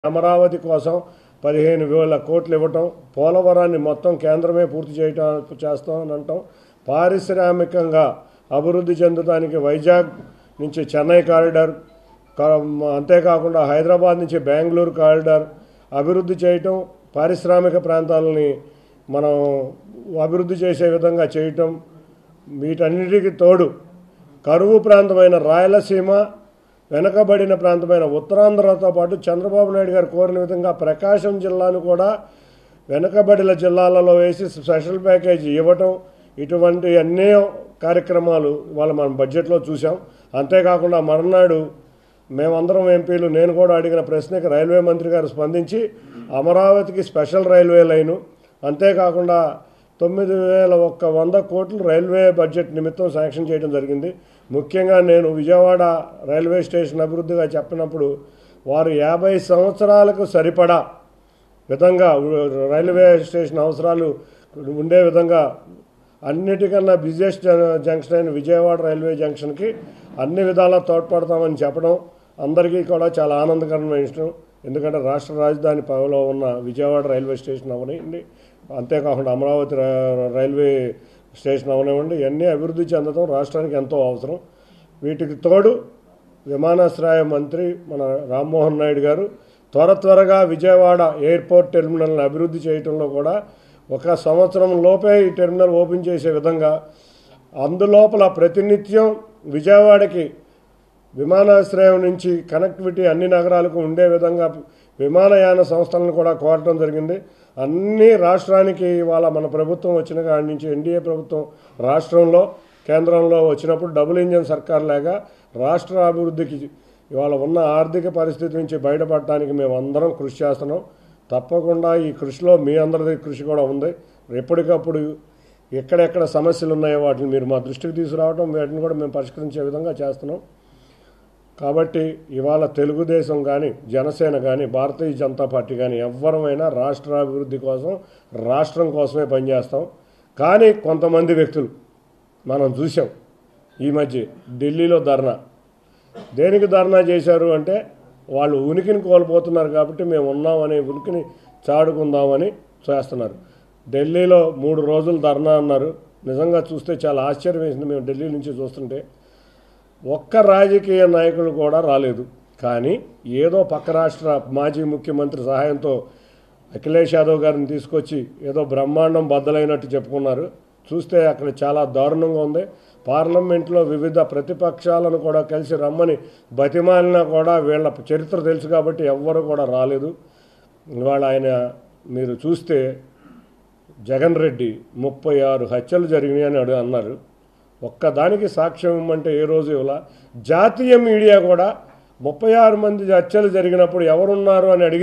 అమరావతి కోసం పదిహేను వేల కోట్లు ఇవ్వటం పోలవరాన్ని మొత్తం కేంద్రమే పూర్తి చేయటం చేస్తామని అంటాం పారిశ్రామికంగా అభివృద్ధి చెందడానికి వైజాగ్ నుంచి చెన్నై కారిడార్ కా- అంతేకాకుండా హైదరాబాద్ నుంచి బెంగళూరు కారిడార్ అభివృద్ధి చేయటం పారిశ్రామిక ప్రాంతాలని మనం అభివృద్ధి చేసే విధంగా చేయటం వీటన్నిటికీ తోడు కరువు ప్రాంతమైన రాయలసీమ వెనకబడిన ప్రాంతమైన ఉత్తరాంధ్రతో పాటు చంద్రబాబు నాయుడు గారు కోరిన విధంగా ప్రకాశం జిల్లాను కూడా వెనకబడిన జిల్లాలలో వేసి స్పెషల్ ప్యాకేజీ ఇవ్వటం ఇటువంటి అన్ని కార్యక్రమాలు వాళ్ళ మనం బడ్జెట్లో చూసాం అంతేకాకుండా మరునాడు మేమందరం ఎంపీలు నేను కూడా అడిగిన ప్రశ్నకి రైల్వే మంత్రి గారు స్పందించి అమరావతికి స్పెషల్ రైల్వే లైను అంతేకాకుండా తొమ్మిది వేల ఒక్క వంద కోట్లు రైల్వే బడ్జెట్ నిమిత్తం శాంక్షన్ చేయడం జరిగింది ముఖ్యంగా నేను విజయవాడ రైల్వే స్టేషన్ అభివృద్ధిగా చెప్పినప్పుడు వారు యాభై సంవత్సరాలకు సరిపడా విధంగా రైల్వే స్టేషన్ అవసరాలు ఉండే విధంగా అన్నిటికన్నా బిజియెస్ట్ జంక్షన్ అయిన విజయవాడ రైల్వే జంక్షన్కి అన్ని విధాలా తోడ్పడతామని చెప్పడం అందరికీ కూడా చాలా ఆనందకరమైన విషయం ఎందుకంటే రాష్ట్ర రాజధాని పదవిలో ఉన్న విజయవాడ రైల్వే స్టేషన్ అవనివ్వండి అంతేకాకుండా అమరావతి రా- రైల్వే స్టేషన్ అవనివ్వండి ఇవన్నీ అభివృద్ధి చెందడం రాష్ట్రానికి ఎంతో అవసరం వీటికి తోడు విమానాశ్రయ మంత్రి మన రామ్మోహన్ నాయుడు గారు త్వర త్వరగా విజయవాడ ఎయిర్పోర్ట్ టెర్మినల్ని అభివృద్ధి చేయడంలో కూడా ఒక సంవత్సరం లోపే ఈ టెర్మినల్ ఓపెన్ చేసే విధంగా అందులోపల ప్రతినిత్యం విజయవాడకి విమానాశ్రయం నుంచి కనెక్టివిటీ అన్ని నగరాలకు ఉండే విధంగా విమానయాన సంస్థలను కూడా కోరటం జరిగింది అన్ని రాష్ట్రానికి ఇవాళ మన ప్రభుత్వం వచ్చిన కాడి నుంచి ఎన్డీఏ ప్రభుత్వం రాష్ట్రంలో కేంద్రంలో వచ్చినప్పుడు డబుల్ ఇంజన్ సర్కార్ లాగా రాష్ట్ర అభివృద్ధికి ఇవాళ ఉన్న ఆర్థిక పరిస్థితి నుంచి బయటపడటానికి మేము అందరం కృషి చేస్తున్నాం తప్పకుండా ఈ కృషిలో మీ అందరిది కృషి కూడా ఉంది ఎప్పటికప్పుడు ఎక్కడెక్కడ సమస్యలు ఉన్నాయో వాటిని మీరు మా దృష్టికి తీసుకురావడం వాటిని కూడా మేము పరిష్కరించే విధంగా చేస్తున్నాం కాబట్టి ఇవాళ తెలుగుదేశం కానీ జనసేన కానీ భారతీయ జనతా పార్టీ కానీ ఎవ్వరమైనా రాష్ట్ర అభివృద్ధి కోసం రాష్ట్రం కోసమే పనిచేస్తాం కానీ కొంతమంది వ్యక్తులు మనం చూసాం ఈ మధ్య ఢిల్లీలో ధర్నా దేనికి ధర్నా చేశారు అంటే వాళ్ళు ఉనికిని కోల్పోతున్నారు కాబట్టి మేము ఉన్నామనే ఉనికిని చాడుకుందామని చేస్తున్నారు ఢిల్లీలో మూడు రోజులు ధర్నా అన్నారు నిజంగా చూస్తే చాలా ఆశ్చర్యం వేసింది మేము ఢిల్లీ నుంచి చూస్తుంటే ఒక్క రాజకీయ నాయకులు కూడా రాలేదు కానీ ఏదో పక్క రాష్ట్ర మాజీ ముఖ్యమంత్రి సహాయంతో అఖిలేష్ యాదవ్ గారిని తీసుకొచ్చి ఏదో బ్రహ్మాండం బద్దలైనట్టు చెప్పుకున్నారు చూస్తే అక్కడ చాలా దారుణంగా ఉంది పార్లమెంట్లో వివిధ ప్రతిపక్షాలను కూడా కలిసి రమ్మని బతిమాలినా కూడా వీళ్ళ చరిత్ర తెలుసు కాబట్టి ఎవ్వరు కూడా రాలేదు ఇవాళ ఆయన మీరు చూస్తే జగన్ రెడ్డి ముప్పై ఆరు హత్యలు జరిగినాయని అడు అన్నారు ఒక్కదానికి సాక్ష్యం ఇవ్వమంటే ఏ రోజు ఇవ్వాల జాతీయ మీడియా కూడా ముప్పై ఆరు మంది హత్యలు జరిగినప్పుడు ఎవరున్నారు అని అడిగి